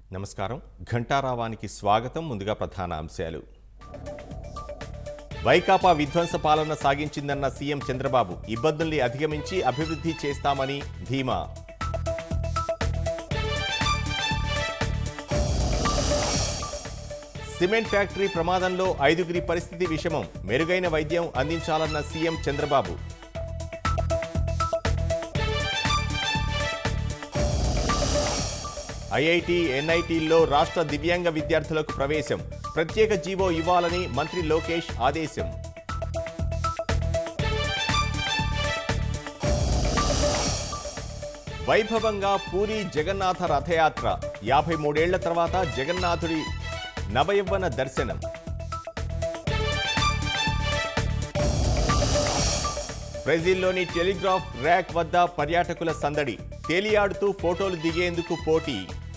నమస్కారం ఘంటారావానికి స్వాగతం ముందుగా ప్రధాన అంశాలు వైకాపా విధ్వంస పాలన సాగించిందన్న సీఎం చంద్రబాబు ఇబ్బందుల్ని అధిగమించి అభివృద్ధి చేస్తామని ధీమా సిమెంట్ ఫ్యాక్టరీ ప్రమాదంలో ఐదుగురి పరిస్థితి విషమం మెరుగైన వైద్యం అందించాలన్న సీఎం చంద్రబాబు ఐఐటి ఎన్ఐటీల్లో రాష్ట్ర దివ్యాంగ విద్యార్థులకు ప్రవేశం ప్రత్యేక జీవో ఇవ్వాలని మంత్రి లోకేష్ ఆదేశం వైభవంగా పూరి జగన్నాథ రథయాత్ర యాభై మూడేళ్ల తర్వాత జగన్నాథుడి నవయవ్వన దర్శనం బ్రెజిల్లోని టెలిగ్రాఫ్ ర్యాక్ వద్ద పర్యాటకుల సందడి తేలియాడుతూ ఫోటోలు దిగేందుకు పోటీ